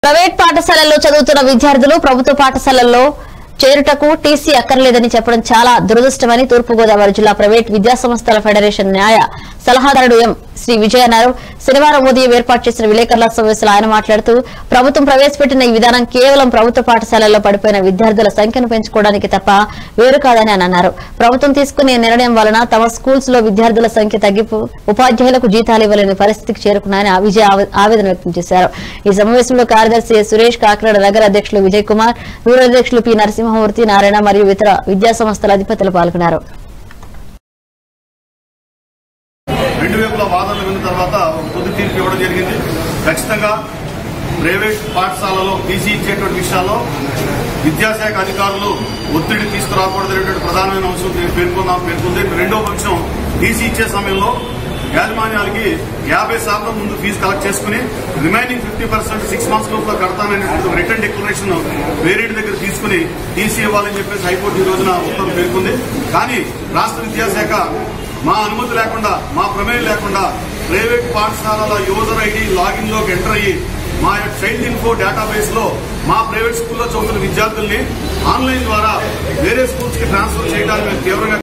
Private పాఠశాలల్లో చదువుతున్న విద్యార్థులు ప్రభుత్వ పాఠశాలల్లో చేరుటకు టీసీ అక్కర్లేదని చెప్పడం చాలా దురదృష్టమని తూర్పుగోదావరి జిల్లా ప్రైవేట్ విద్యా సంస్థల ఫెడరేషన్ న్యాయ సలహాదారుడు ఎం శ్రీ విజయ్ అన్నారు శనివారం ఉదయం ఏర్పాటు చేసిన విలేకరుల సమావేశంలో ఆయన మాట్లాడుతూ ప్రభుత్వం ప్రవేశపెట్టిన ఈ విధానం కేవలం ప్రభుత్వ పాఠశాలల్లో పడిపోయిన విద్యార్థుల సంఖ్యను పెంచుకోవడానికి తప్ప వేరు కాదని ఆయన అన్నారు ప్రభుత్వం తీసుకునే నిర్ణయం వలన తమ స్కూల్స్ లో విద్యార్థుల సంఖ్య తగ్గిపు ఉపాధ్యాయులకు జీతాలు ఇవ్వలేని పరిస్థితికి చేరుకున్నాయని ఆ విజయ్ ఆవే- ఆవేదన వ్యక్తం చేశారు ఈ సమావేశంలో కార్యదర్శి ఎస్. సురేష్ కాకినాడ నగర అధ్యక్షులు విజయ్ కుమార్ రూరల్ అధ్యక్షులు పి నరసింహమూర్తి నారాయణ మరియు ఇతర విద్యా సంస్థల అధిపతులు పాల్గొన్నారు రెండు వైపుల వాదనలు విన్న తర్వాత ఒక తుది తీర్పు ఇవ్వడం జరిగింది ఖచ్చితంగా ప్రైవేట్ పాఠశాలలో టీసీ ఇచ్చేటువంటి విషయాల్లో విద్యాశాఖ అధికారులు ఒత్తిడి తీసుకురాకూడదనేటువంటి ప్రధానమైన అంశం నేను పేర్కొన్నాం పేర్కొంది రెండో పక్షం టీసీ ఇచ్చే సమయంలో యాజమాన్యాలకి యాభై శాతం ముందు ఫీజు కలెక్ట్ చేసుకుని remaining fifty percent six months లోపల కడతాననేటువంటి రిటర్న్ డిక్లరేషన్ పేరెంట్ దగ్గర తీసుకుని టీసీ ఇవ్వాలని చెప్పేసి హైకోర్టు ఈ రోజున ఉత్తర్వులు పేర్కొంది కానీ రాష్ట్ర విద్యాశాఖ మా అనుమతి లేకుండా మా ప్రమేయం లేకుండా ప్రైవేట్ పాఠశాలల యూజర్ ఐడి లాగిన్ లోకి ఎంటర్ అయ్యి మా యొక్క చైల్డ్ ఇన్ఫో డేటాబేస్ లో మా ప్రైవేట్ స్కూల్లో చదువుతున్న విద్యార్థుల్ని ఆన్లైన్ ద్వారా వేరే స్కూల్స్ కి ట్రాన్స్ఫర్ చేయడానికి మేము తీవ్రంగా